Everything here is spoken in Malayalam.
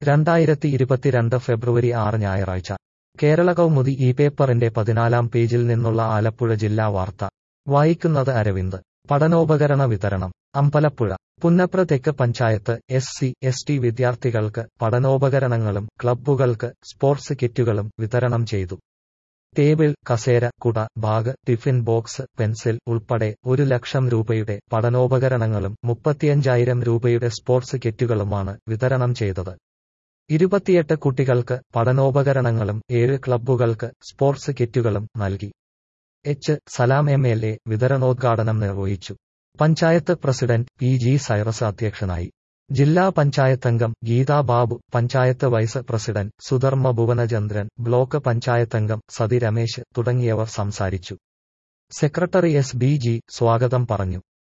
രണ്ടായിരത്തി ഇരുപത്തിരണ്ട് ഫെബ്രുവരി ആറ് ഞായറാഴ്ച കേരള കൗമുദി ഈ പേപ്പറിന്റെ പതിനാലാം പേജിൽ നിന്നുള്ള ആലപ്പുഴ ജില്ലാ വാർത്ത വായിക്കുന്നത് അരവിന്ദ് പഠനോപകരണ വിതരണം അമ്പലപ്പുഴ പുന്നപ്ര തെക്ക് panchayat S C S T വിദ്യാർത്ഥികൾക്ക് പഠനോപകരണങ്ങളും ക്ലബ്ബുകൾക്ക് സ്പോർട്സ് കിറ്റുകളും വിതരണം ചെയ്തു ടേബിൾ കസേര കുട ബാഗ് ടിഫിൻ ബോക്സ് പെൻസിൽ ഉൾപ്പെടെ ഒരു ലക്ഷം രൂപയുടെ പഠനോപകരണങ്ങളും മുപ്പത്തിയഞ്ചായിരം രൂപയുടെ സ്പോർട്സ് കിറ്റുകളുമാണ് വിതരണം ചെയ്തത് ഇരുപത്തിയെട്ട് കുട്ടികൾക്ക് പഠനോപകരണങ്ങളും ഏഴ് ക്ലബ്ബുകൾക്ക് സ്പോർട്സ് കിറ്റുകളും നൽകി H Salam M L A വിതരണോദ്ഘാടനം നിർവഹിച്ചു panchayat president P G Cyrus അധ്യക്ഷനായി ജില്ലാ പഞ്ചായത്തംഗം Geetha Babu panchayat vice president Sudharma Bhuvanachandran block പഞ്ചായത്തംഗം സതി രമേശ് തുടങ്ങിയവർ സംസാരിച്ചു സെക്രട്ടറി എസ് ബി ജി സ്വാഗതം പറഞ്ഞു